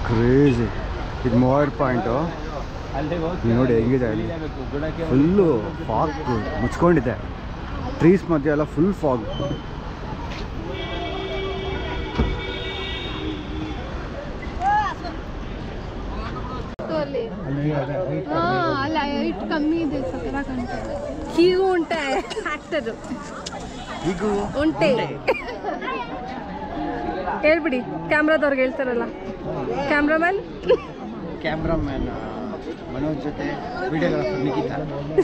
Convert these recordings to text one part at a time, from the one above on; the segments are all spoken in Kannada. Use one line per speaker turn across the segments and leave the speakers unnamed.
ಕ್ರೇಜಿ ಇದು ಮೂವರ್ ಪಾಯಿಂಟು ಇಲ್ಲಿ ನೋಡಿ ಹೆಂಗಿದೆ ಅಲ್ಲಿ ಫುಲ್ಲು ಫಾಗ್ ಮುಚ್ಕೊಂಡಿದೆ ಟ್ರೀಸ್ ಮಧ್ಯೆ ಎಲ್ಲ ಫುಲ್ ಫಾಗ್
ಅಲ್ಲಿ ಹಾ ಅಲ್ಲಿ ಹೈಟ್ ಕಮ್ಮಿ ಇದೆ ಸಕರ ಕಾಣ್ತದೆ ಹೀಗೂ ಉಂಟೆ ಆಕ್ಟರ್
ಹೀಗೂ
ಉಂಟೆ ಹೇಳ್ಬಿಡಿ ಕ್ಯಾಮ್ರಾದವ್ರಿಗೆ ಹೇಳ್ತಾರಲ್ಲ ಕ್ಯಾಮ್ರಾಮನ್
ಕ್ಯಾಮ್ರಾಮ್ಯಾನ್ ಮನೋಜ್ ಜೊತೆ ವಿಡಿಯೋಗ್ರಾಫರ್ ನಿಖಿತಾ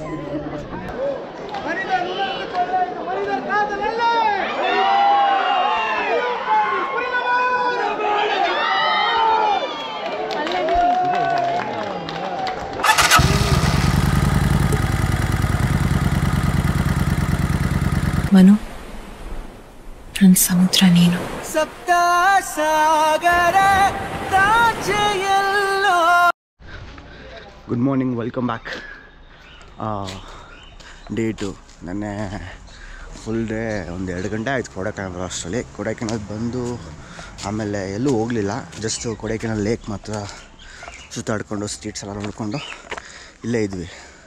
ಮನು ನನ್ನ ಸಮುದ್ರ ನೀನು
good morning welcome back day two ನೆನ್ನೆ ಫುಲ್ ಡೇ ಒಂದು ಎರಡು ಗಂಟೆ ಆಯ್ತು ಕೊಡೈಕೆನಾಲ್ ಬರೋ ಅಷ್ಟರಲ್ಲಿ ಕೊಡೈಕೆನಾಲ್ ಬಂದು ಆಮೇಲೆ ಎಲ್ಲೂ ಹೋಗಲಿಲ್ಲ ಜಸ್ಟ್ ಕೊಡೈಕೆನಾಲ್ ಲೇಕ್ ಮಾತ್ರ ಸುತ್ತಾಡ್ಕೊಂಡು ಸ್ಟ್ರೀಟ್ಸ್ ಎಲ್ಲ ನೋಡಿಕೊಂಡು ಇಲ್ಲೇ ಇದ್ವಿ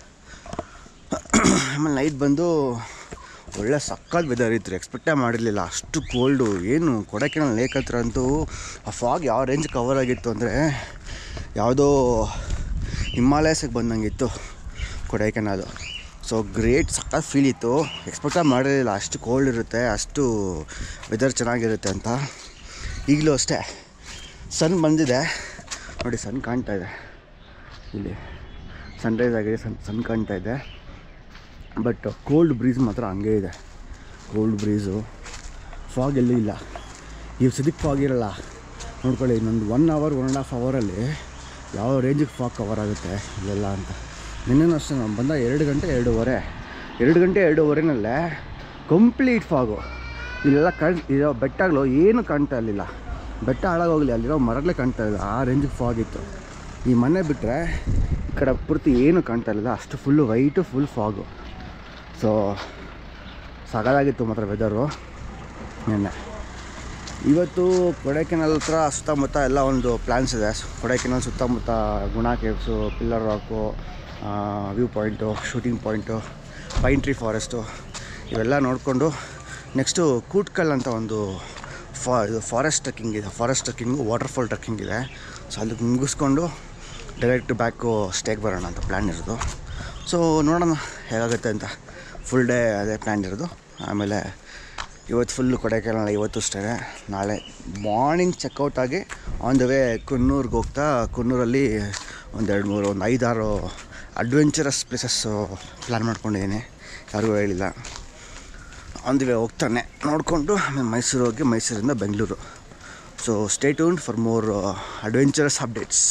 ಆಮೇಲೆ ನೈಟ್ ಬಂದು ಒಳ್ಳೆ ಸಕ್ಕತ್ ವೆದರ್ ಇತ್ತು ಎಕ್ಸ್ಪೆಕ್ಟೇ ಮಾಡಿರಲಿಲ್ಲ ಅಷ್ಟು ಕೋಲ್ಡು ಏನು ಕೊಡೈಕೆನಾಲ್ ಲೇಕ್ ಹತ್ರ ಅಂತೂ ಆ ಫಾಗ್ ಯಾವ ರೇಂಜ್ ಕವರ್ ಆಗಿತ್ತು ಅಂದರೆ ಯಾವುದೋ ಹಿಮಾಲಯಸ್ಗೆ ಬಂದಂಗಿತ್ತು ಕೊಡೈಕೆನಾಲು ಸೊ ಗ್ರೇಟ್ ಸಕ್ಕತ್ ಫೀಲ್ ಇತ್ತು ಎಕ್ಸ್ಪೆಕ್ಟೇ ಮಾಡಿರಲಿಲ್ಲ ಅಷ್ಟು ಕೋಲ್ಡ್ ಇರುತ್ತೆ ಅಷ್ಟು ವೆದರ್ ಚೆನ್ನಾಗಿರುತ್ತೆ ಅಂತ ಈಗಲೂ ಅಷ್ಟೇ ಸನ್ ಬಂದಿದೆ ನೋಡಿ ಸನ್ ಕಾಣ್ತಾ ಇದೆ ಇಲ್ಲಿ ಸನ್ರೈಸ್ ಆಗಿದೆ ಸನ್ ಸನ್ ಕಾಣ್ತಾ ಇದೆ ಬಟ್ ಕೋಲ್ಡ್ ಬ್ರೀಸ್ ಮಾತ್ರ ಹಂಗೆ ಇದೆ ಕೋಲ್ಡ್ ಬ್ರೀಸು ಫಾಗ್ ಎಲ್ಲೂ ಇಲ್ಲ ಈ ಸದ್ಯಕ್ಕೆ ಫಾಗ್ ಇರಲ್ಲ ನೋಡ್ಕೊಳ್ಳಿ ಇನ್ನೊಂದು one hour one and half ಅವರಲ್ಲಿ ಯಾವ ರೇಂಜಿಗೆ ಫಾಗ್ ಕವರ್ ಆಗುತ್ತೆ ಇಲ್ಲೆಲ್ಲ ಅಂತ ನಿನ್ನೆನೂ ಅಷ್ಟೇ ನಾವು ಬಂದ ಎರಡು ಗಂಟೆ ಎರಡೂವರೆ ಎರಡು ಗಂಟೆ ಎರಡೂವರೆನಲ್ಲೇ ಕಂಪ್ಲೀಟ್ ಫಾಗು ಇಲ್ಲೆಲ್ಲ ಕಣ್ ಇರೋ ಬೆಟ್ಟಗಳು ಏನು ಕಾಣ್ತಾ ಇರಲಿಲ್ಲ ಬೆಟ್ಟ ಹಾಳಾಗೋಗಲಿ ಅಲ್ಲಿರೋ ಮರಗಳೇ ಕಾಣ್ತಾ ಇಲ್ಲ ಆ ರೇಂಜಿಗೆ ಫಾಗ್ ಇತ್ತು ಈ ಮನೆ ಬಿಟ್ಟರೆ ಈ ಕಡೆ ಪೂರ್ತಿ ಏನು ಕಾಣ್ತಾ ಇರಲಿಲ್ಲ ಅಷ್ಟು full white full fog so ಸಗದಾಗಿತ್ತು ಮಾತ್ರ ವೆದರು ನಿನ್ನೆ ಇವತ್ತು ಕೊಡೈಕೆನಾಲ್ ಹತ್ರ ಸುತ್ತಮುತ್ತ ಎಲ್ಲ ಒಂದು ಪ್ಲ್ಯಾನ್ಸ್ ಇದೆ ಕೊಡೈಕೆನಾಲ್ ಸುತ್ತಮುತ್ತ Guna caves pillar rock view point shooting point pine tree forest ಇವೆಲ್ಲ ನೋಡಿಕೊಂಡು ನೆಕ್ಸ್ಟು ಕೂಟ್ಕಲ್ ಅಂತ ಒಂದು ಫಾ ಇದು ಫಾರೆಸ್ಟ್ ಟ್ರೆಕ್ಕಿಂಗ್ ಇದೆ ಫಾರೆಸ್ಟ್ ಟ್ರೆಕ್ಕಿಂಗು ವಾಟರ್ಫಾಲ್ ಟ್ರೆಕ್ಕಿಂಗ್ ಇದೆ ಸೊ ಅಲ್ಲಿಗೆ ಮುಗಿಸ್ಕೊಂಡು ಡೈರೆಕ್ಟ್ ಬ್ಯಾಕು ಸ್ಟೇಗೆ ಬರೋಣ ಅಂತ ಪ್ಲ್ಯಾನ್ ಇರೋದು ಸೊ ನೋಡೋಣ ಹೇಗಾಗುತ್ತೆ ಅಂತ ಫುಲ್ ಡೇ ಅದೇ ಪ್ಲ್ಯಾನ್ ಇರೋದು ಆಮೇಲೆ ಇವತ್ತು ಫುಲ್ಲು ಕೊಡೈಕೆನಾಲ್ ಇವತ್ತು ಅಷ್ಟೇ ನಾಳೆ ಮಾರ್ನಿಂಗ್ ಚೆಕ್ಔಟ್ ಆಗಿ ಆನ್ ದ ವೇ ಕುನ್ನೂರ್ಗೆ ಹೋಗ್ತಾ ಕುನ್ನೂರಲ್ಲಿ ಒಂದೆರಡು ಮೂರು ಒಂದು ಐದಾರು ಅಡ್ವೆಂಚರಸ್ ಪ್ಲೇಸಸ್ಸು ಪ್ಲ್ಯಾನ್ ಮಾಡ್ಕೊಂಡಿದ್ದೀನಿ ಯಾರಿಗೂ ಹೇಳಿಲ್ಲ ಆನ್ ದಿ ವೇ ಹೋಗ್ತಾನೆ ನೋಡಿಕೊಂಡು ಆಮೇಲೆ ಮೈಸೂರು ಹೋಗಿ ಮೈಸೂರಿಂದ Bengaluru so stay tuned for more adventurous updates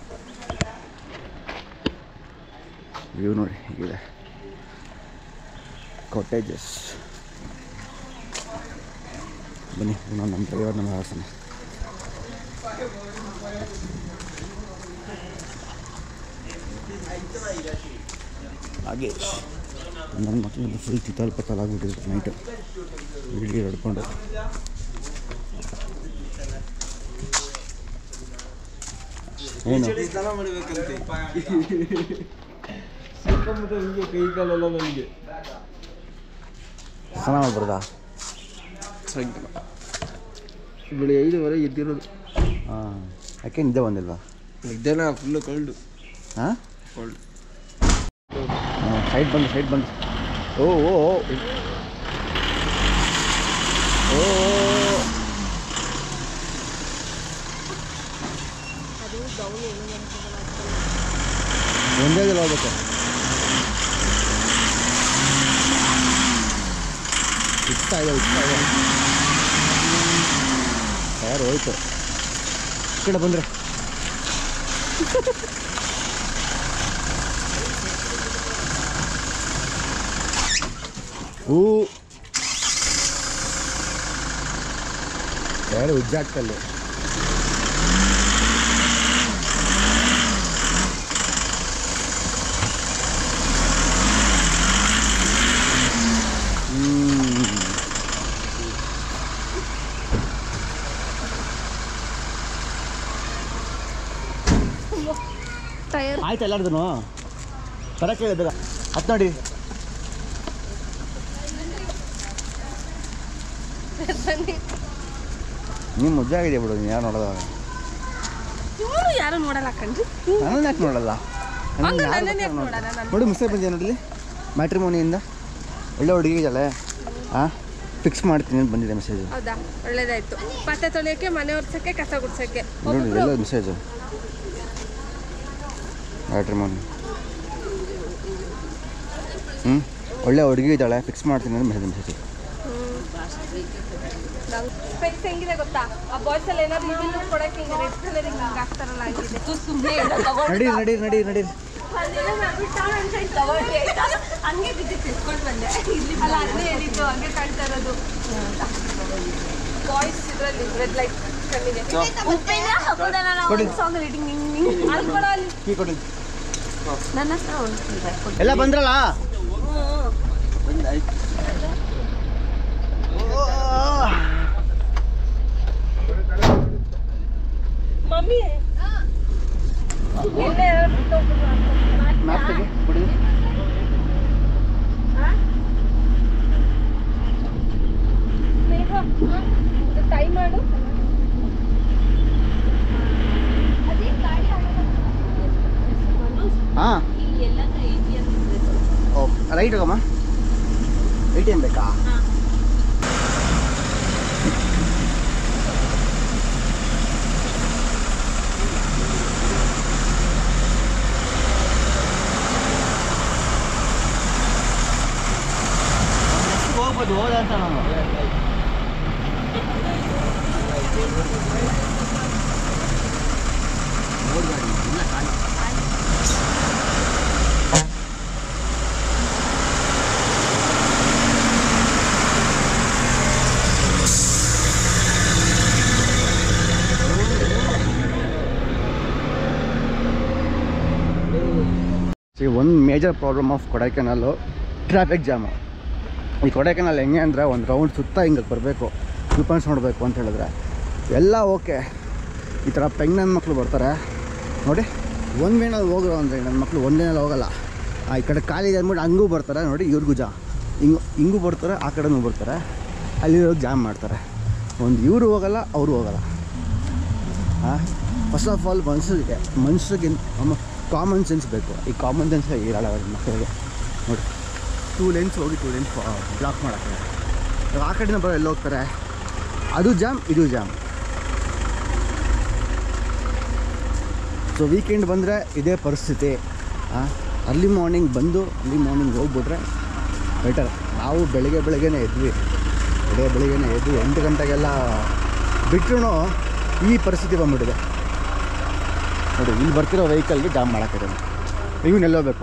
view ನೋಡಿ ಹೀಗಿದೆ ಕಾಟೇಜಸ್ ಬನ್ನಿ ಇನ್ನೊಂದು ನಮ್ಮ ಡ್ರೈವರ್ ನಮ್ಮ ಹಾಸನ ನಾಗೇಶ್ ನನ್ನ ಮಕ್ಕಳು ಫುಲ್ ಚಿತ್ತಲ್ ಪತ್ತಲ್ ಆಗ್ಬಿಟ್ಟಿದ್ರು ನೈಟು ವಿಡಿಯೋ ಹಿಡ್ಕೊಂಡು ಏನು
ಸ್ನಾನ ಮಾಡ್ಬೇಕಂತೆ ಸಿಕ್ಕಾಪಟ್ಟೆ ಹಿಂಗೆ ಕೈ ಕಾಲೆಲ್ಲ ನನಗೆ
ಸ್ನಾನ ಮಾಡ್ಬಾರ್ದಾ
ಸಾಯಂಕಾಲ ಬೆಳಿಗ್ಗೆ ಐದುವರೆ ಎದ್ದಿರೋದು
ಹಾಂ ಯಾಕೆ ನಿದ್ದೆ ಬಂದಿಲ್ವಾ
ಮಧ್ಯಾಹ್ನ ಫುಲ್ಲು ಕಳ್ಳು
ಹಾಂ
ಕಳ್ಳು
ಸೈಡ್ ಬಂದು ಸೈಡ್ ಬಂದು ಓ ಓ ಓ ಓ ಒಂದೇ ದಿನ ಹೋಗ್ಬೇಕು ಇಷ್ಟ ಇದೆ ಇಷ್ಟ ಇದೆ ಯಾರು ಹೋಯ್ತು ಈ ಕಡೆ ಬಂದರೆ ಹೂ ಯಾರು ಉಜ್ಜಾಗ್ತಲ್ಲಿ
ಟೈರ್
ಆಯ್ತು ಎಲ್ಲಾರ್ದು ಬರಕ್ಕೆ ಹೇಳಿದಾಗ ಹತ್ತು ನೋಡಿ ನೀವು ಮುದ್ದೆ ಆಗಿದೆ ಬಿಡು ನೀನು ಯಾರು ನೋಡೋದ
ಇವರು ಯಾರು ನೋಡಲ್ಲ ಕಣ್ರಿ
ನನ್ನನ್ನು ಯಾಕೆ ನೋಡಲ್ಲ
ಹಂಗ
ಯಾರು
ನನ್ನನ್ನು ಯಾಕೆ
ಬರ್ತಾರೆ
ನೋಡಲ್ಲ ನಾನು
ನೋಡಿ ಮಿಸ್ಸೇ ಬಂದಿದೆ ನೋಡಲಿ ಮ್ಯಾಟ್ರಿಮೋನಿಯಿಂದ ಒಳ್ಳೆ ಹುಡುಗಿ ಇದ್ದಾಳೆ ಹಾಂ ಫಿಕ್ಸ್ ಮಾಡ್ತೀನಿ ಅಂತ ಬಂದಿದೆ ಮೆಸೇಜು
ಹೌದಾ ಒಳ್ಳೇದಾಯ್ತು ಪಾತ್ರೆ ತೊಳೆಯೋಕ್ಕೆ ಮನೆ ಒರ್ಸಕ್ಕೆ ಕಸ ಗುಡ್ಸಕ್ಕೆ
ನೋಡಿ
ಒಬ್ರು
ಎಲ್ಲ ಮೆಸೇಜು ಮ್ಯಾಟ್ರಿಮೋನಿ ಹ್ಞೂ ಒಳ್ಳೆ ಹುಡುಗಿ ಇದ್ದಾಳೆ ಫಿಕ್ಸ್ ಮಾಡ್ತೀನಿ ಅಂತ ಮೆಸೇಜ್ ಮೆಸೇಜ್
ಸ್ಪೆಕ್ಸ್ ಹೆಂಗಿದೆ ಗೊತ್ತಾ ಆ ಬಾಯ್ಸ್ ಅಲ್ಲಿ ಏನಾದ್ರು ಇದನ್ನು ಕೊಡಕ್ಕೆ ಹಿಂಗೆ ರೆಡ್ ಕಲರ್ ಹಿಂಗೆ ಹಾಕ್ತಾರಲ್ಲ ಹಂಗಿದೆ ಸುಮ್ಮನೆ
ನಡಿ ನಡಿ ನಡಿ ನಡಿ
ಹಂಗೆ ಬಿದ್ದಿತ್ತು ಎತ್ಕೊಂಡು ಬಂದೆ ಅಲ್ಲ ಅದೇ ಹೇಳಿದ್ದು ಹಂಗೆ ಕಾಣ್ತಾ ಇರೋದು ಬಾಯ್ಸ್ ಇದರಲ್ಲಿ ರೆಡ್ ಲೈಟ್ ಕಣ್ಣಿಗೆ ಉಪ್ಪಿನ ಹಾಕೋದಲ್ಲ ನಾವು
ಕೊಡಿ.
ಸಾಂಗ್ ರೀಡಿಂಗ್ ಅಲ್ಲಿ ಕೊಡೋ ಅಲ್ಲಿ
ಕೀ ಕೊಡಿ
ನನ್ನ ಹತ್ರ ಒಂದು
ಎಲ್ಲ ಬಂದ್ರಲ್ಲ
ಮಮ್ಮಿ ಇಲ್ಲೇ
ಮ್ಯಾಪ್ ತೆಗಿ ಕೊಡಿ
ಸ್ನೇಹ ಟೈಮ್ ಮಾಡು
ಹಾಂ ಓ ರೈಟ್ ಹೋಗಮ್ಮ ಎ ಟಿ ಎಮ್ ಬೇಕಾ ಹೋಗ್ಬೋದು ಹೋದಂತ ನಾನು ಸಿ ಒಂದು major problem of Kodaikanal traffic jam ಈ ಕೊಡೈಕೆನಾಲ್ ಹೆಂಗೆ ಅಂದರೆ ಒಂದು ರೌಂಡ್ ಸುತ್ತ ಹಿಂಗೆ ಬರಬೇಕು ವ್ಯೂ ಪಾಯಿಂಟ್ಸ್ ನೋಡಬೇಕು ಅಂತ ಹೇಳಿದ್ರೆ ಎಲ್ಲ ಓಕೆ ಈ ಥರ ಪೆಂಗ್ ನನ್ನ ಮಕ್ಕಳು ಬರ್ತಾರೆ ನೋಡಿ ಒಂದು ಮೇನಲ್ಲಿ ಹೋಗ್ರು ಅಂದರೆ ನನ್ನ ಮಕ್ಕಳು ಒಂದೇನಲ್ಲಿ ಹೋಗಲ್ಲ ಆ ಈ ಕಡೆ ಖಾಲಿ ಇದೆ ಅಂದ್ಬಿಟ್ಟು ಹಂಗೂ ಬರ್ತಾರೆ ನೋಡಿ ಇವ್ರಿಗೂ ಜಾ ಹಿಂಗೂ ಹಿಂಗೂ ಬರ್ತಾರೆ ಆ ಕಡೆನೂ ಬರ್ತಾರೆ ಅಲ್ಲಿರೋಗಿ ಜಾಮ್ ಮಾಡ್ತಾರೆ ಒಂದು ಇವರು ಹೋಗಲ್ಲ ಅವರು ಹೋಗಲ್ಲ ಹಾಂ ಫಸ್ಟ್ ಆಫ್ ಆಲ್ ಮನುಷ್ಯರಿಗೆ ಮನುಷ್ಯರಿಗೆ ಕಾಮನ್ ಸೆನ್ಸ್ ಬೇಕು ಈ ಕಾಮನ್ ಸೆನ್ಸ್ ಇರಲ್ಲ ಅವ್ರ ಮಕ್ಕಳಿಗೆ ನೋಡಿ ಟೂ ಲೆನ್ಸ್ ಹೋಗಿ ಟೂ ಲೆನ್ಸ್ ಬ್ಲಾಕ್ ಮಾಡೋಕ್ಕೆ ಇವಾಗ ಆ ಕಡೆಯಿಂದ ಬರೋ ಎಲ್ಲ ಹೋಗ್ತಾರೆ ಅದು ಜಾಮ್ ಇದು ಜಾಮ್ ಸೊ ವೀಕೆಂಡ್ ಬಂದರೆ ಇದೇ ಪರಿಸ್ಥಿತಿ ಅರ್ಲಿ ಮಾರ್ನಿಂಗ್ ಬಂದು ಅರ್ಲಿ ಮಾರ್ನಿಂಗ್ ಹೋಗ್ಬಿಟ್ರೆ ಬೆಟರ್ ನಾವು ಬೆಳಗ್ಗೆ ಬೆಳಗ್ಗೆನೇ ಎದ್ವಿ ಬೆಳಗ್ಗೆ ಬೆಳಗ್ಗೆನೇ ಎದ್ದು ಎಂಟು ಗಂಟೆಗೆಲ್ಲ ಬಿಟ್ಟರು ಈ ಪರಿಸ್ಥಿತಿ ಬಂದ್ಬಿಟ್ಟಿದೆ ನೋಡಿ ಇಲ್ಲಿ ಬರ್ತಿರೋ ವೆಹಿಕಲ್ಗೆ ಜಾಮ್ ಮಾಡೋಕ್ಕಿದೆ ಇವನ್ ಎಲ್ಲೋಗ್ಬೇಕು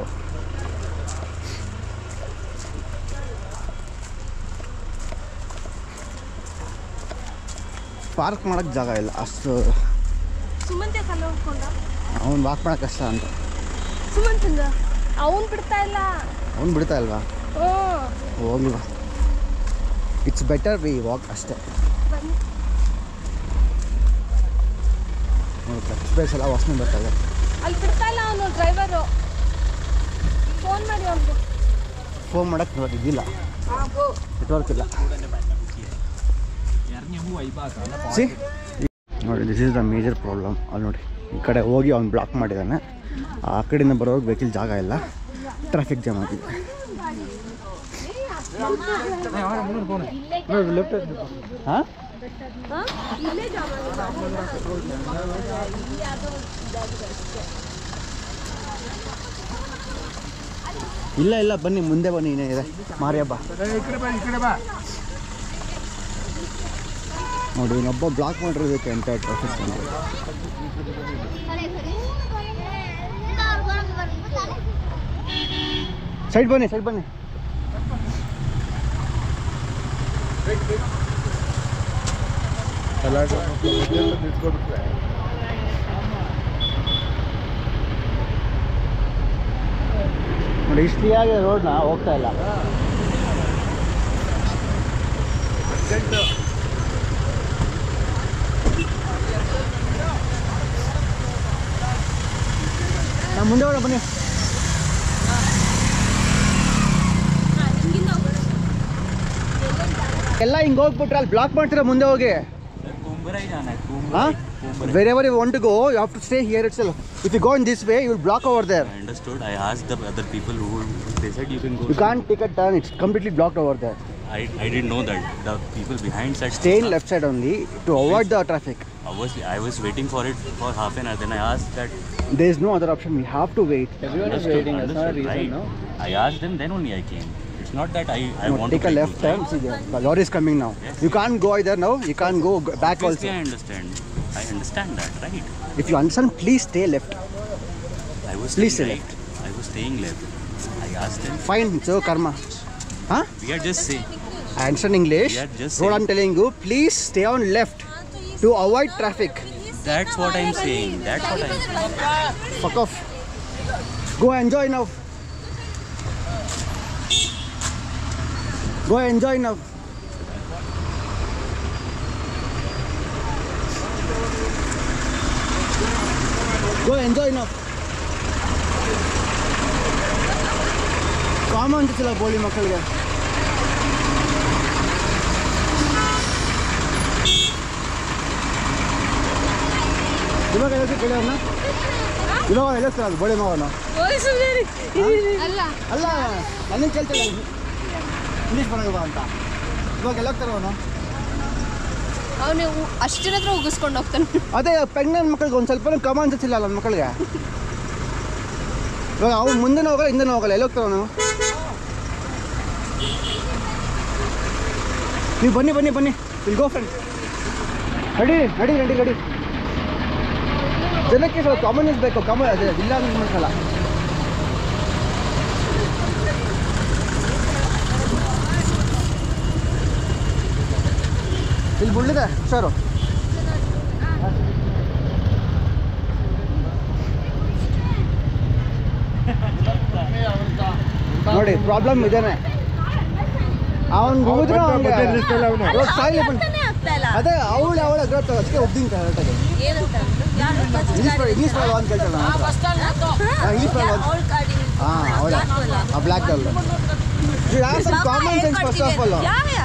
ಪಾರ್ಕ್ ಮಾಡೋಕ್ಕೆ ಜಾಗ ಇಲ್ಲ ಅಷ್ಟು
ಸುಮಂತೆ ಕಲ್ಲ ಹೋಗ್ಕೊಂಡ
ಅವ್ನು ವಾಕ್ ಮಾಡೋಕ್ಕೆ ಕಷ್ಟ ಅಂತ
ಸುಮಂತಂದ ಅವನ್ ಬಿಡ್ತಾ ಇಲ್ಲ
ಅವ್ನು ಬಿಡ್ತಾ ಇಲ್ವಾ
ಹ್ಞೂ
ಹೋಗ್ಲಿ ಇಟ್ಸ್ ಬೆಟರ್ ವಿ ವಾಕ್ ಅಷ್ಟೇ
ಬನ್ನಿ
ನೋಡಿ ಸ್ಪೇಸ್ ಎಲ್ಲ ವಾಸನೆ ಬರ್ತಾಯಿದೆ
ಅಲ್ಲಿ ಬಿಡ್ತಾ ಇಲ್ಲ ಅವನು ಡ್ರೈವರು ಫೋನ್ ಮಾಡಿ ಅವ್ನಿಗೆ
ಫೋನ್ ಮಾಡೋಕ್ಕೆ ಇವಾಗ ಇದಿಲ್ಲ ನೆಟ್ವರ್ಕ್ ಇಲ್ಲ ಸಿ ನೋಡಿ this is the major problem ಅಲ್ಲಿ ನೋಡಿ ಈ ಕಡೆ ಹೋಗಿ ಅವ್ನು ಬ್ಲಾಕ್ ಮಾಡಿದ್ದಾನೆ ಆ ಕಡೆಯಿಂದ ಬರೋರಿಗೆ ವೆಹಿಕಲ್ ಜಾಗ ಇಲ್ಲ ಟ್ರಾಫಿಕ್ ಜಾಮ್ ಆಗಿದೆ ಹಾಂ
ಇಲ್ಲೇ ಜಾಮ
ಇಲ್ಲ ಇಲ್ಲ ಬನ್ನಿ ಮುಂದೆ ಬನ್ನಿ ಇನ್ನೇ ಇದೆ ಮಾರಿ ಹಬ್ಬ ನೋಡಿ ಇನ್ನೊಬ್ಬ ಬ್ಲಾಕ್ ಮಾಡಿರೋದಕ್ಕೆ ಅಂತ ಟ್ರಾಫಿಕ್ ಸೈಡ್ ಬನ್ನಿ ಸೈಡ್ ಬನ್ನಿ ನೋಡಿ ಇಷ್ಟು ಫ್ರೀಯಾಗಿ ರೋಡ್ನ ಹೋಗ್ತಾ ಇಲ್ಲ ಮುಂದೆ ಹೋಗೋಣ ಬನ್ನಿ ಎಲ್ಲ ಹಿಂಗೆ ಹೋಗ್ಬಿಟ್ರೆ ಅಲ್ಲಿ ಬ್ಲಾಕ್ ಮಾಡ್ತೀರಾ ಮುಂದೆ ಹೋಗಿ
कुंभरा ही जाना है कुंभ
ಹಾಂ wherever you want to go you have to stay here it's if you go in this way you will block over there
I understood. I asked the other people who they said you can go.
You can't take a turn it's completely blocked over there
I, I didn't know that the people behind said
stay in left side only to avoid the traffic
I was I was waiting for it for half an hour. Then I asked that.
there is no other option we have to wait
Understood, understood, right? I asked them. Then only I came. It's not that I I
no,
want
take
to
a
break
left
rules,
turn
right?
see there the lorry is coming now
Yes.
you can't go either now you can't go g- back
Obviously,
also
I understand. I understand that, right?
if you understand please stay left
I was
Please
staying
say
right. I was staying left. I asked them.
fine so karma huh
We are just saying.
I understand English
Yeah, just
what
saying.
I'm telling you please stay on left to avoid traffic
That's what I'm saying. That's what I'm saying.
fuck off go enjoy now go enjoy now go enjoy now common ಅನ್ಸಿಲ್ಲ ಬೋಳಿ ಮಕ್ಕಳಿಗೆ ಇವಾಗ ಎಲ್ಲಿಸ್ತಾರೆ ಕೇಳಿ ಅವ್ರನ್ನ ಇವಾಗ ಎಲ್ಲಿಸ್ತಾರೆ ಅದು ಬೋಳಿ ಮಾವನ
ಅಲ್ಲ
ಅಲ್ಲ ನನಗೆ ಕೇಳ್ತಿಲ್ಲ ಇಂಗ್ಲೀಷ್ ಬರೋಲ್ವಾ ಅಂತ ಇವಾಗ ಎಲ್ಲ ಹೋಗ್ತಾರೆ ಅವನು
ಅವನು ಅಷ್ಟು ಜನ ಹತ್ರ ಉಗಿಸ್ಕೊಂಡು ಹೋಗ್ತಾನೆ
ಅದೇ ಪ್ರೆಗ್ನೆಂಟ್ ಮಕ್ಕಳಿಗೆ ಒಂದು ಸ್ವಲ್ಪ ಕಾಮನ್ ಅನ್ಸಿಲ್ಲ ಅಲ್ಲ ನನ್ನ ಮಕ್ಕಳಿಗೆ ಇವಾಗ ಅವ್ನು ಮುಂದೆನೂ ಹೋಗಲ್ಲ ಹಿಂದೆನೂ ಹೋಗಲ್ಲ ಎಲ್ಲಿ ಹೋಗ್ತಾರೆ ಅವನು ನೀವು ಬನ್ನಿ ಬನ್ನಿ ಬನ್ನಿ ಇಲ್ಲಿ ಗೋ ಫ್ರೆಂಡ್ ನಡಿ ನಡಿ ನಡಿ ನಡಿ ಜನಕ್ಕೆ ಸ್ವಲ್ಪ ಕಾಮನ್ ಬೇಕು ಕಾಮನ್ ಅದೇ ಇಲ್ಲ ಅಂತ ಮಾಡ್ಸಲ್ಲ ಇಲ್ಲಿ ಬುಳ್ಳಿದೆ ಸರು ನೋಡಿ ಪ್ರಾಬ್ಲಮ್ ಇದೇನೆ ಅವನ್ ಹೋದ್ರೆ ಸಾಯ್ಲಿ ಬನ್ನಿ ಅದೇ ಅವಳು ಅವಳ ಗ್ರತ್ ಅದಕ್ಕೆ ಒಬ್ದಿಂಗ್ ಕರೆಕ್ಟಾಗಿ ಇಂಗ್ಲೀಷ್ ಬರ ಇಂಗ್ಲೀಷ್ ಬರಲ್ಲ ಅಂತ ಕೇಳ್ತಾಳೆ ನನ್ನ ಹತ್ರ ಇಂಗ್ಲೀಷ್ ಬರಲ್ಲ ಹಾಂ ಅವಳ ಆ black girl you have some common sense first of all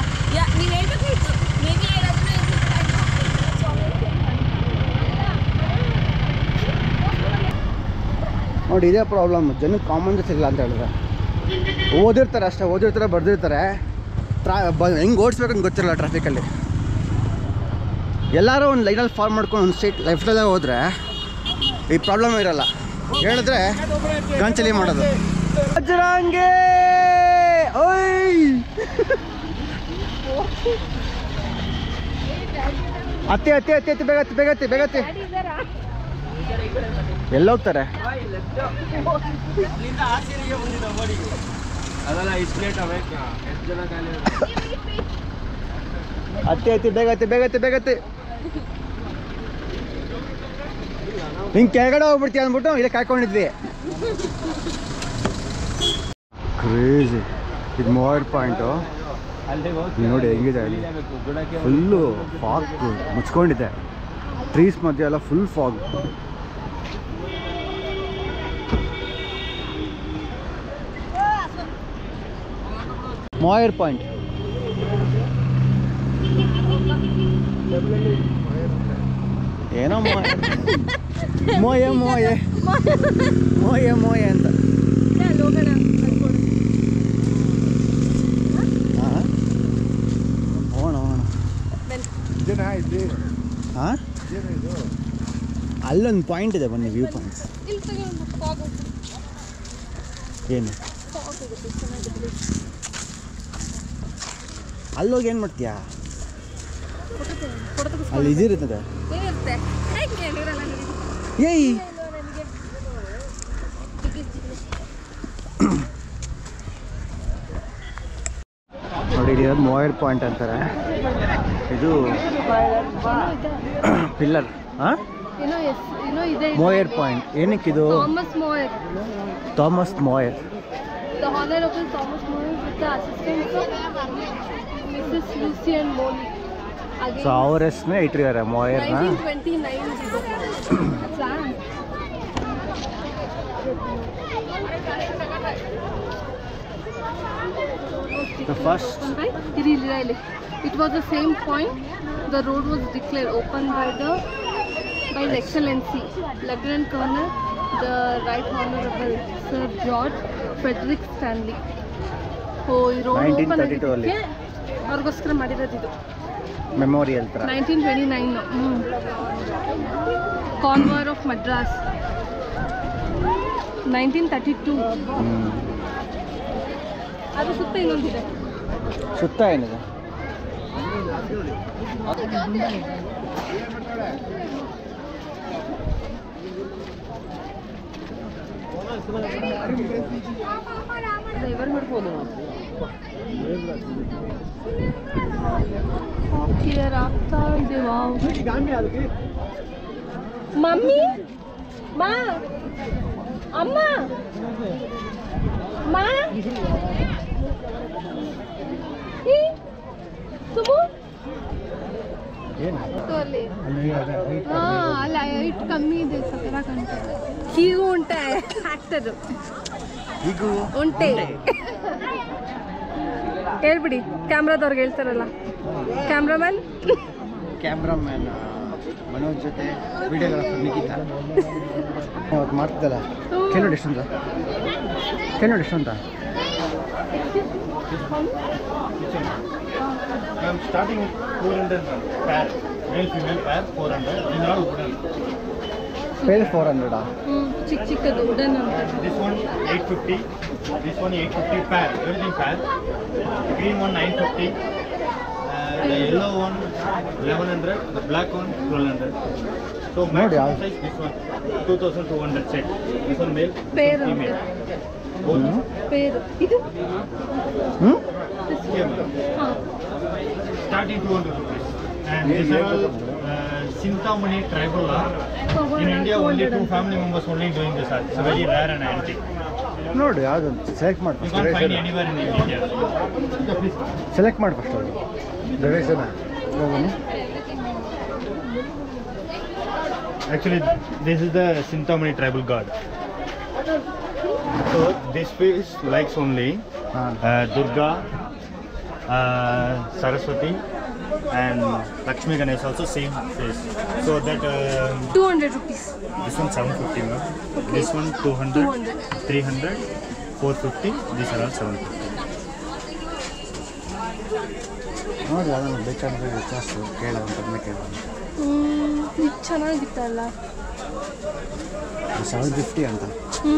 ನೋಡಿ ಇದೇ ಪ್ರಾಬ್ಲಮ್ ಜನಕ್ಕೆ ಕಾಮನ್ ಸೆನ್ಸ್ ಇಲ್ಲ ಅಂತ ಹೇಳಿದ್ರೆ ಓದಿರ್ತಾರೆ ಅಷ್ಟೇ ಓದಿರ್ತಾರೆ ಬರ್ದಿರ್ತಾರೆ ಟ್ರಾ ಬ ಹೆಂಗೆ ಓಡಿಸ್ಬೇಕು ಅಂತ ಗೊತ್ತಿರಲ್ಲ ಟ್ರಾಫಿಕಲ್ಲಿ ಎಲ್ಲರೂ ಒಂದು ಲೈನಲ್ಲಿ ಫಾರ್ಮ್ ಮಾಡ್ಕೊಂಡು ಒಂದು ಸ್ಟ್ರೈಟ್ ಲೆಫ್ಟಲ್ಲೇ ಹೋದರೆ ಈ ಪ್ರಾಬ್ಲಮ್ ಇರಲ್ಲ ಹೇಳಿದ್ರೆ ಗಂಚಲಿ ಮಾಡೋದು ವಜ್ರಾಂಗೆ ಓಯ್ ಅತ್ತೆ ಅತ್ತೆ ಅತ್ತೆ ಅತ್ತೆ ಬೇಗತ್ತೆ ಬೇಗತ್ತೆ ಬೇಗತ್ತೆ ಎಲ್ಲೋಗ್ತಾರೆ
ಅದೆಲ್ಲ ಇಷ್ಟು ಲೇಟ್ ಅವೇಕ ಎಷ್ಟು ಜನ ಖಾಲಿ
ಅತ್ತೆ ಅತ್ತೆ ಬೇಗತ್ತೆ ಬೇಗತ್ತೆ ಬೇಗತ್ತೆ ಹಿಂಗೆ ಕೆಳಗಡೆ ಹೋಗ್ಬಿಡ್ತೀಯ ಅಂದ್ಬಿಟ್ಟು ಇಲ್ಲೇ ಕಾಯ್ಕೊಂಡಿದ್ವಿ ಕ್ರೇಜಿ ಇದು ಮೋರ್ ಪಾಯಿಂಟು ನೋಡಿ ಹೆಂಗಿದೆ ಅಲ್ಲಿ ಫುಲ್ಲು ಫಾಗ್ ಮುಚ್ಕೊಂಡಿದೆ ಟ್ರೀಸ್ ಮಧ್ಯೆ ಎಲ್ಲ ಫುಲ್ ಫಾಗ್ ಮಾಯರ್ ಪಾಯಿಂಟ್ ಏನೋ ಮೋಯ ಮೋಯೆ ಮೋಯೆ ಮೋಯೆ ಮೋಯೆ ಅಂತ ಹಾಂ ಹೋಗೋಣ ಹೋಗೋಣ ಹಾಂ ಅಲ್ಲೊಂದು ಪಾಯಿಂಟ್ ಇದೆ ಬನ್ನಿ ವ್ಯೂ ಪಾಯಿಂಟ್ಸ್ ಏನು ಅಲ್ಲೋಗಿ ಏನು ಮಾಡ್ತೀಯಾ ಅಲ್ಲಿ ಇದಿರ್ತದೆ
ಏನಿರುತ್ತೆ ಹೇಗೆ ಇರಲ್ಲ ನನಗೆ.
ಏಯ್
ನನಗೆ
ನೋಡಿ ಇಲ್ಲಿ ಮೋಯರ್ ಪಾಯಿಂಟ್ ಅಂತಾರೆ ಇದು ಪಿಲ್ಲರ್ ಹಾಂ
ಏನೋ ಎಸ್ ಏನೋ ಇದೆ
ಮೋಯರ್ ಪಾಯಿಂಟ್ ಏನಕ್ಕಿದು
Thomas Moir
Thomas Moir
The Honorable Thomas More with the assistance of Mrs. Lucian Molly.
So ಅವ್ರ ಹೆಸರೇ ಇಟ್ಟಿದ್ದಾರೆ ಮೋಯರ್ನ
1929 ಇದು. Plan.
The first
Right? ಇಲ್ಲಿ ಇಲ್ಲಿ ಇಲ್ಲಿ It was the same point. The road was declared open by the by His Excellency Lieutenant Colonel, the Right Honorable Sir George Frederick Stanley. ಓ ಈ ರೋಡ್ ಓಪನ್
1932 ಅಲ್ಲಿ.
ಆಗಿದ್ದಕ್ಕೆ ಅವ್ರಿಗೋಸ್ಕರ ಮಾಡಿರೋದು ಇದು
ಮೆಮೋರಿಯಲ್ ಥರ
ನೈನ್ಟೀನ್ ಟ್ವೆಂಟಿ ನೈನ್ ಕಾನ್ವಾರ್ of Madras nineteen thirty two ಅದು ಸುತ್ತ ಇನ್ನೊಂದಿದೆ
ಸುತ್ತ ಏನಿದೆ
ಡ್ರೈವರ್ ಮಾಡ್ಬೋದು ಕ್ಲಿಯರ್ ಆಗ್ತಾ ಇದೆ ವಾವ್ ಮಮ್ಮಿ ಮಾ ಅಮ್ಮ ಮಾ ಈ, ಸುಮು ಅಲ್ಲಿ ಹಾ ಅಲ್ಲಿ ಹೈಟ್ ಕಮ್ಮಿ ಇದೆ ಸಕರ ಕಾಣ್ತದೆ ಹೀಗೂ ಉಂಟೆ ಆಕ್ಟರ್
ಹೀಗೂ
ಉಂಟೆ ಹೇಳ್ಬಿಡಿ ಕ್ಯಾಮ್ರಾದವ್ರಿಗೆ ಹೇಳ್ತಾರಲ್ಲ ಕ್ಯಾಮ್ರಾಮನ್
ಕ್ಯಾಮ್ರಾಮ್ಯಾನ್ ಮನೋಜ್ ಜೊತೆ ವಿಡಿಯೋಗ್ರಾಫರ್ ನಿಖಿತಾ ಅವತ್ತು ಮಾಡ್ತಿದ್ದಲ್ಲ ಕೇಳೋಡಿ ಎಷ್ಟು ಅಂತ ಕೇಳೋಡಿ ಎಷ್ಟು ಅಂತ
I'm starting with 400 pair. Male, female pair, 400. These are all wooden.
ಪೇಲ್ ಫೋರ್ ಹಂಡ್ರೆಡಾ
ಹ್ಞೂ ಚಿಕ್ಕ ಚಿಕ್ಕದು ಉಡನ್ ಅಂತ
This one 850. This one 850 pair. Everything pair. Green one 950. Uh, the yellow one 1100. The black one 1200. So
ನೋಡಿ,
maximum
ಯಾವ-
size this one 2200 set. This one male. this
Pair
one female. Both.
ಪೇರು ಇದು
ಹ್ಞೂ
Here, madam.
ಹಾಂ
starting 200 rupees. And these are all uh, Sintamani tribal art. In India, only two family members only doing this art. It's a very rare and antique.
ನೋಡು ಯಾವುದು ಸೆಲೆಕ್ಟ್ ಮಾಡಿ
You can't find anywhere in India. Please.
Select ಮಾಡಿ ಫಸ್ಟ್ ಅದು ದರ್ಶನ
Actually, this is the Sintamani tribal god. So this face likes only
ಹಾಂ
uh, Durga, uh, Saraswati, and Lakshmi Ganesh also same face. So that uh,
two hundred rupees
This one 750 ma'am. This one 200,
200.
300, 450. These are all 750.
ನೋಡಿ ಅದನ್ನು ಬೇಕಾದ್ರೆ ವಿಚಾರಿಸು ಕೇಳೋಣ ಕಡಿಮೆ ಕೇಳೋಣ
ಇದು ಚೆನ್ನಾಗಿತ್ತಲ್ಲ
ಸೆವೆನ್ ಫಿಫ್ಟಿ ಅಂತ
ಹ್ಞೂ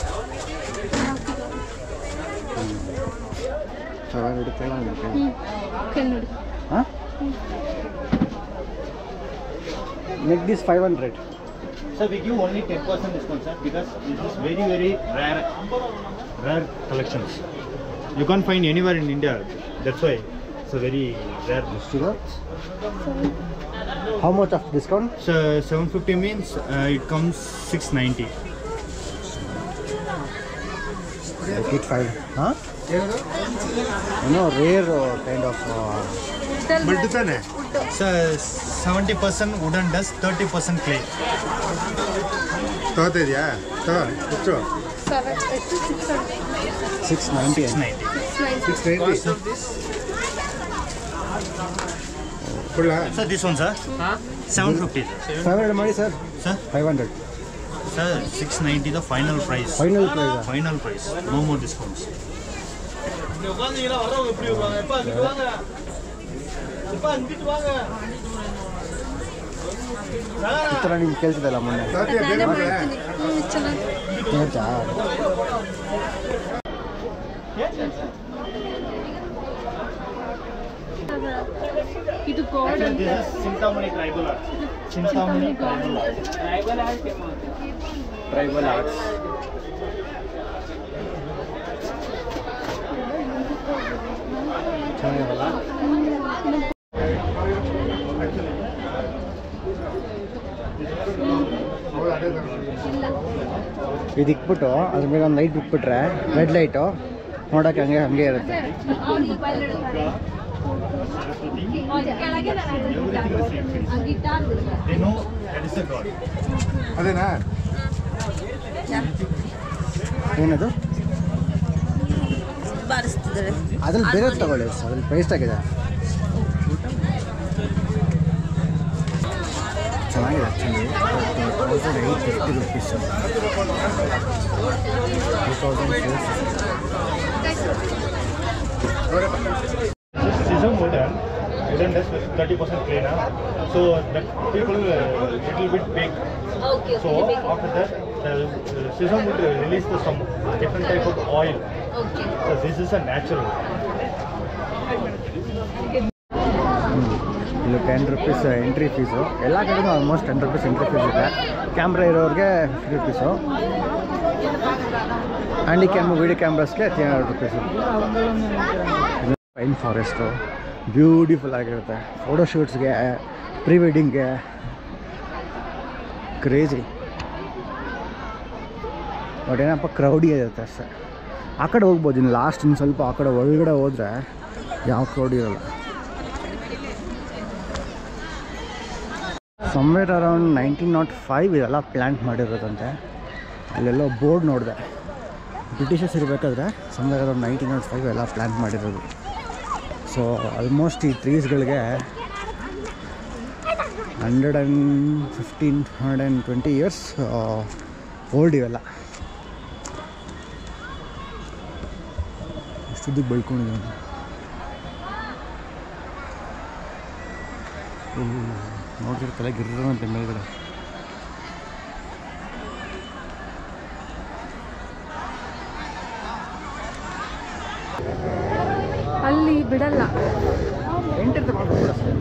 ಸೆವೆನ್ ಹಂಡ್ರೆಡ್ ಕೇಳೋಣ ಕೇಳೋಣ
ಹ್ಞೂ ಕೇಳಿ ನೋಡಿ
ಹಾಂ make this five hundred
So we give only 10% discount sir because this is very very rare rare collections. You can't find anywhere in India. That's why it's a very rare.
ಎಷ್ಟಿದೆ how much of discount
So 750 means uh, it comes 690.
It five ಹಾಂ ಏನೋ rare kind of
So 70% wooden dust, 30% clay.
ತಗೋತಿದ್ಯಾ ತಗೋ ಎಷ್ಟು
seven six
six ninety
690.
Six ninety ಕೊಡ್ಲಾ
Sir, this one, sir. 750. Sir.
Five hundred ಮಾಡಿ sir
Sir,
five hundred
sir, 690 the final price.
Final price
Final price. No more discounts.
ಈ ಥರ ನಿಮ್ಗೆ ಕೇಳ್ತಿದ್ದಲ್ಲ ಮೊನ್ನೆ
ತಗೋತೀಯ ಬೇರೆ ಮಕ್ಕಳೇ
ಹ್ಞೂ ಚೆನ್ನಾಗಿ
ಹೇಳ್ತಾ
ಇದು god
Sir, this is Sintamani tribal art. Sintamani tribal art. Tribal arts.
ಚೆನ್ನಾಗಿರಲ್ಲ
ಹೌದು ಅದೇ ತಗೋ.
ಇದು ಇಕ್ಬಿಟ್ಟು ಅದ್ರ ಮೇಲೆ ಒಂದು ಲೈಟ್ ಬಿಟ್ಬಿಟ್ರೆ ರೆಡ್ ಲೈಟು ನೋಡೋಕೆ ಹಂಗೆ ಹಂಗೆ ಇರುತ್ತೆ
They know that is the god.
ಅದೇನಾ
ಏನದು
ಬಾರಿಸ್ತಿದ್ದಾರೆ
ಅದ್ರಲ್ಲಿ ಬೇರೆ ತಗೊಳ್ಳಿ ಅದ್ರಲ್ಲಿ ಪ್ರೈಸ್ ಆಗಿದೆ ಚೆನ್ನಾಗಿದೆ actually thousand eight fifty rupees two thousand four
This is a wooden, wooden desk with 30% cleaner. So the people uh, little bit big.
Okay
So after that, the uh, Sisam would uh, release the, some different type of oil.
Okay
So this is a natural.
ಇಲ್ಲಿ ಟೆನ್ ರುಪೀಸ್ ಎಂಟ್ರಿ ಫೀಸು ಎಲ್ಲ ಕಡೆನೂ almost ten rupees entry fees ಇದೆ ಕ್ಯಾಮ್ರಾ ಇರೋರಿಗೆ fifty rupees handy cam video ಕ್ಯಾಮ್ರಾಸ್ಗೆ three hundred rupees pine forest beautiful ಆಗಿರುತ್ತೆ ಫೋಟೋಶೂಟ್ಸ್ಗೆ ಪ್ರೀ ವೆಡ್ಡಿಂಗ್ಗೆ ಕ್ರೇಜಿ ಬಟ್ ಏನಪ್ಪ ಕ್ರೌಡಿ ಇರುತ್ತೆ ಅಷ್ಟೇ ಆ ಕಡೆ ಹೋಗ್ಬೋದು ಇನ್ನು ಲಾಸ್ಟ್ ಇನ್ನು ಸ್ವಲ್ಪ ಆ ಕಡೆ ಒಳಗಡೆ ಹೋದರೆ ಯಾವ ಕ್ರೌಡಿ ಇರಲ್ಲ somewhere around nineteen naught five ಇದೆಲ್ಲ ಪ್ಲ್ಯಾಂಟ್ ಮಾಡಿರೋದಂತೆ ಅಲ್ಲೆಲ್ಲೋ ಬೋರ್ಡ್ ನೋಡಿದೆ ಬ್ರಿಟಿಷರ್ಸ್ ಇರಬೇಕಾದ್ರೆ somewhere around nineteen naught five ಎಲ್ಲ ಪ್ಲ್ಯಾಂಟ್ ಮಾಡಿರೋದು ಸೊ ಆಲ್ಮೋಸ್ಟ್ ಈ ಟ್ರೀಸ್ಗಳಿಗೆ hundred and fifteen hundred and twenty years old ಇವೆಲ್ಲ ಎಷ್ಟುದ್ದಕ್ಕೆ ಬೆಳ್ಕೊಂಡಿದ್ದಾನೆ ನೋಡ್ತಿರೋ ತಲೆ ಗಿರ್ರಂತೆ ಮೇಲ್ಗಡೆ
ಅಲ್ಲಿ ಬಿಡಲ್ಲ
ಎಂಟೆಂತ ಮಾಡ್ಬೋದು ಅಷ್ಟೇ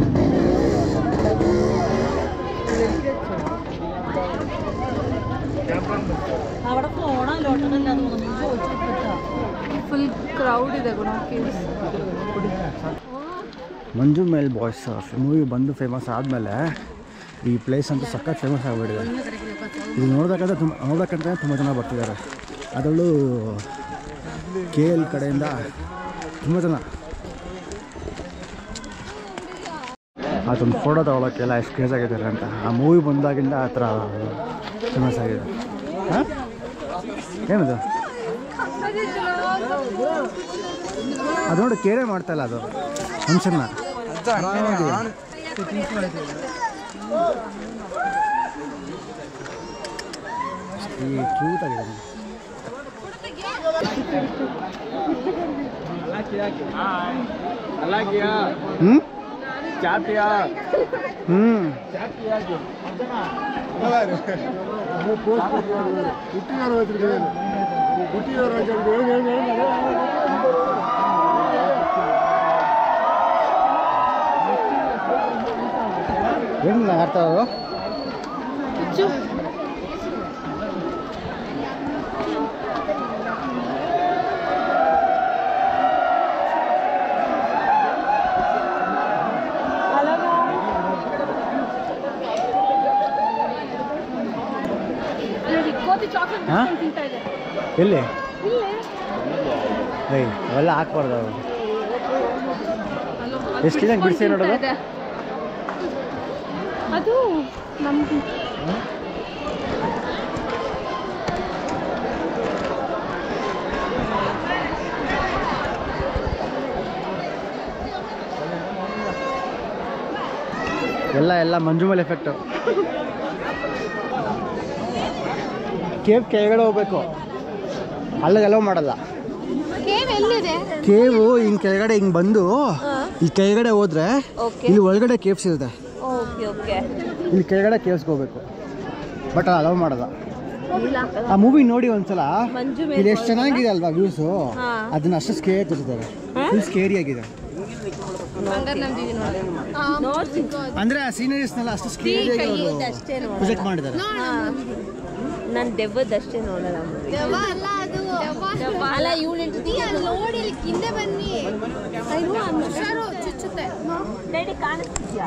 അവിടെ ഫോണല്ലോട്ടല്ല അത് ഒന്നും ചോദിച്ചിട്ടില്ല
ಫುಲ್ ಕ್ರೌಡ್ ಇದೆ Guna caves
Manjummel Boys movie ಬಂದು ಫೇಮಸ್ ಆದಮೇಲೆ ಈ ಪ್ಲೇಸ್ ಅಂತೂ ಸಖತ್ ಫೇಮಸ್ ಆಗಿಬಿಟ್ಟಿದೆ ಇದು ನೋಡ್ಬೇಕಂದ್ರೆ ತುಂಬ ನೋಡ್ಬೇಕಂತ ತುಂಬ ಜನ ಬರ್ತಿದ್ದಾರೆ ಅದರಲ್ಲೂ ಕೆ ಎಲ್ ಕಡೆಯಿಂದ ತುಂಬ ಜನ ಅದೊಂದು ಫೋಟೋ ತೊಗೊಳಕ್ಕೆಲ್ಲ ಎಷ್ಟು ಕ್ರೇಜ್ ಆಗಿದ್ದಾರೆ ಅಂತ ಆ ಮೂವಿ ಬಂದಾಗಿಂದ ಆ ಥರ ಫೇಮಸ್ ಆಗಿದೆ ಹಾಂ ಏನದು ಅದು ನೋಡಿ ಕೇರೆ ಮಾಡ್ತಾ ಇಲ್ಲ ಅದು ಫಂಕ್ಷನ್ನ ಕ್ಯೂಟ್ ಆಗಿದೆ ಹ್ಞೂ ಹ್ಞೂ
ಹುಟ್ಟಿದವರು ಹುಟ್ಟಿದವರು
ಏನು ಆಡ್ತಾ ಇರೋದು
ಕೋತಿ ಚಾಕ್ಲೇಟ್
ಹಾ?
ತಿಂತಾ ಇದೆ
ಎಲ್ಲಿ ಏಯ್ ಅವೆಲ್ಲ ಹಾಕ್ಬಾರ್ದು ಅವು ಎಷ್ಟು ಕ್ಲೀನಾಗಿ ಬಿಡಿಸಿ ನೋಡೋದು
ಇದೆ. ಅದು ನಮ್ಗೆ
ಎಲ್ಲ ಎಲ್ಲ ಮಂಜು ಮೇಲೆ ಎಫೆಕ್ಟು ಕೇವ್ ಕೆಳಗಡೆ ಹೋಗ್ಬೇಕು ಅಲ್ಲಿಗೆ ಅಲೋ ಮಾಡಲ್ಲ
ಕೇವ್ ಎಲ್ಲಿದೆ
ಕೇವು ಹಿಂಗೆ ಕೆಳಗಡೆ ಹಿಂಗೆ ಬಂದು ಈ ಕೆಳಗಡೆ ಹೋದ್ರೆ
ಓಕೆ
ಇಲ್ಲಿ ಒಳಗಡೆ ಕೇವ್ಸ್ ಇರುತ್ತೆ
ಓಕೆ ಓಕೆ
ಇಲ್ಲಿ ಕೆಳಗಡೆ ಕೇವ್ಸ್ಗೆ ಹೋಗ್ಬೇಕು ಬಟ್ ಅಲೋ ಮಾಡಲ್ಲ ಆ ಮೂವಿ ನೋಡಿ ಒಂದ್ಸಲ
ಮಂಜು
ಇಲ್ಲಿ ಎಷ್ಟು ಚೆನ್ನಾಗಿದೆ ಅಲ್ವಾ ವ್ಯೂಸು
ಹಾ.
ಅದನ್ನ ಅಷ್ಟು ಸ್ಕೇರ್ ತೋರಿಸಿದ್ದಾರೆ ಫುಲ್ ಸ್ಕೇರಿ ಆಗಿದೆ
ಹಂಗಾರೆ ನಮ್ದು
ನೋಡ್ತೀನಿ
ಅಂದ್ರೆ ಆ ಸೀನರೀಸ್ನೆಲ್ಲ ಅಷ್ಟು ಸ್ಕೇರಿ ಆಗಿ ಅವರು
ಅಷ್ಟೇ ನೋಡ
ಪ್ರೊಜೆಕ್ಟ್ ಮಾಡಿದ್ದಾರೆ
ನಾನು ದೆವ್ವದಷ್ಟೇ ನೋಡಲ್ಲ movie. ಅಲ್ಲ ಇವಳು
ನೋಡಿ ಇಲ್ಲಿ ಹಿಂದೆ ಬನ್ನಿ ಹುಷಾರು ಚುಚ್ಚುತ್ತೆ
ಡ್ಯಾಡಿ ಕಾಣಿಸ್ತಿದ್ಯಾ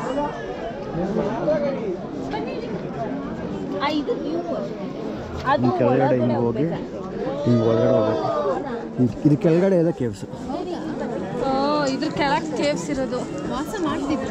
ಆ, ಇದು view ಅಷ್ಟೇ. ಅದು
ಹಿಂಗೆ ಕೆಳಗಡೆ
ಒಳಗಡೆ
ಹಿಂಗೆ ಹೋಗಿ
ಹೋಗ್ಬೇಕಾ?
ಹಿಂಗೆ ಒಳಗಡೆ ಹೋಗ್ಬೇಕು ಇದ್- ಇದು ಕೆಳಗಡೆ ಎಲ್ಲ ಕೇವ್ಸ್
ಇದ್ರ ಕೆಳಗೆ ಕೇವ್ಸ್ ಇರೋದು ವಾಸ ಮಾಡ್ತಿದ್ರ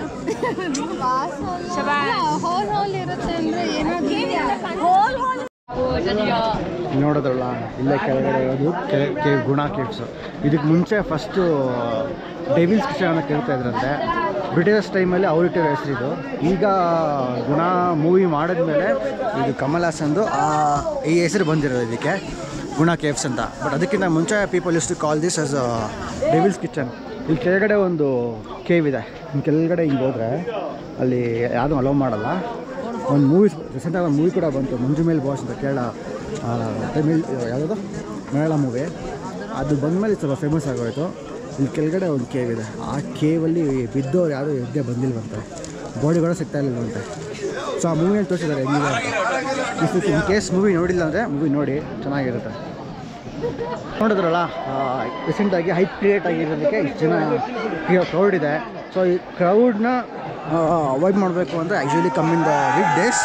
ಹೋಲ್ ಹೋಲ್ ಇರುತ್ತೆ ಅಂದ್ರೆ ಏನಾದ್ರು
ನೋಡೋದ್ರಲ್ಲ ಇಲ್ಲೇ ಕೆಳಗಡೆ ಇರೋದು ಕೆ ಕೇವ್ ಗುಣ ಕೇವ್ಸು ಇದಕ್ಕೆ ಮುಂಚೆ ಫಸ್ಟು ಡೆವಿಲ್ಸ್ ಕಿಚನ್ ಅಂತ ಕೇಳ್ತಾ ಇದ್ರಂತೆ ಬ್ರಿಟಿಷರ್ಸ್ ಟೈಮಲ್ಲಿ ಅವ್ರಿಟ್ಟಿರೋ ಹೆಸರಿದು ಈಗ ಗುಣ ಮೂವಿ ಮಾಡಿದ್ಮೇಲೆ ಇದು ಕಮಲ್ ಹಾಸನ್ದು ಆ ಈ ಹೆಸರು ಬಂದಿರೋದು ಇದಕ್ಕೆ ಗುಣ ಕೇವ್ಸ್ ಅಂತ ಬಟ್ ಅದಕ್ಕಿಂತ ಮುಂಚೆ people is to call this as Devil's Kitchen ಇಲ್ಲಿ ಕೆಳಗಡೆ ಒಂದು ಕೇವ್ ಇದೆ ಇನ್ನು ಕೆಳಗಡೆ ಹಿಂಗೆ ಹೋದರೆ ಅಲ್ಲಿ ಯಾವುದೂ ಅಲೋ ಮಾಡಲ್ಲ ಒಂದು ಮೂವಿ ರೀಸೆಂಟಾಗಿ ಒಂದು ಮೂವಿ ಕೂಡ ಬಂತು ಮಂಜು ಮೇಲ್ ಬಾಸ್ ಅಂತ ಕೇರಳ ಆ, ತಮಿಳ್ ಯಾವುದದು ಮಲಯಾಳ ಮೂವಿ ಅದು ಬಂದಮೇಲೆ ಸ್ವಲ್ಪ ಫೇಮಸ್ ಆಗೋಯ್ತು ಇಲ್ಲಿ ಕೆಳಗಡೆ ಒಂದು ಕೇವ್ ಇದೆ ಆ ಕೇವಲ್ಲಿ ಬಿದ್ದವ್ರು ಯಾರೂ ಎದ್ದೇ ಬಂದಿಲ್ವಂತೆ ಬಾಡಿಗಳು ಸಿಗ್ತಾ ಇರಲಿಲ್ವಂತೆ ಸೊ ಆ ಮೂವಿಯಲ್ಲಿ ತೋರಿಸಿದ್ದಾರೆ ಹೆಂಗಿದೆ ಅಂತ ಇಫ್ ಇನ್ ಕೇಸ್ ಮೂವಿ ನೋಡಿಲ್ಲ ಅಂದರೆ ಮೂವಿ ನೋಡಿ ಚೆನ್ನಾಗಿರುತ್ತೆ ನೋಡಿದ್ರಲ್ಲ ರೀಸೆಂಟಾಗಿ ಹೈಪ್ ಕ್ರಿಯೇಟ್ ಆಗಿರೋದಕ್ಕೆ ಇಷ್ಟು ಜನ ಕ್ರೌಡ್ ಇದೆ ಸೊ ಈ ಕ್ರೌಡ್ನ ಅವಾಯ್ಡ್ ಮಾಡಬೇಕು ಅಂದರೆ actually come in the week days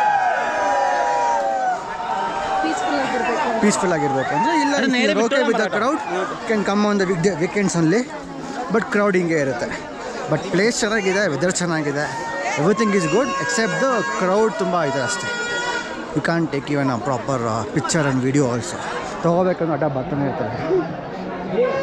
peaceful ಆಗಿರ್ಬೇಕು
ಪೀಸ್ಫುಲ್ ಆಗಿರಬೇಕು ಅಂದರೆ ಇಲ್ಲ okay with the crowd can come on the week day weekends only but crowd ಹಿಂಗೆ ಇರುತ್ತೆ ಬಟ್ ಪ್ಲೇಸ್ ಚೆನ್ನಾಗಿದೆ ವೆದರ್ ಚೆನ್ನಾಗಿದೆ everything is good except the crowd ತುಂಬ ಇದೆ ಅಷ್ಟೇ you can take even a proper picture and video also ತೊಗೋಬೇಕಂದ್ರೆ ಅಡ್ಡ ಬರ್ತಾನೆ ಇರ್ತಾರೆ